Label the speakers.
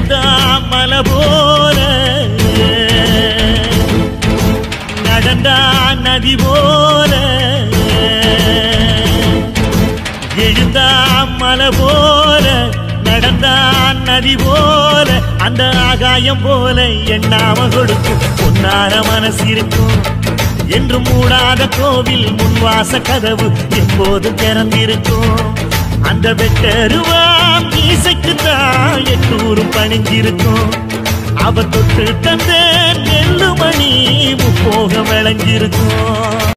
Speaker 1: எழுந்தா மலை போல நடந்தா நதி போல எழுந்தா மலை போல நடந்தா நதி போல அந்த ஆகாயம் போல எண்ணாம கொடுக்கும் பொன்னார மனசு இருக்கும் என்று மூடாத கோவில் முன்வாச கதவு எப்போதும் திறந்திருக்கும் அந்த வெட்டருவாம் மீசைக்கு தான் எட்டூரும் பணிஞ்சிருக்கும் அவ தொட்டு தந்த நெல்லுமணி முப்போக விளைஞ்சிருக்கும்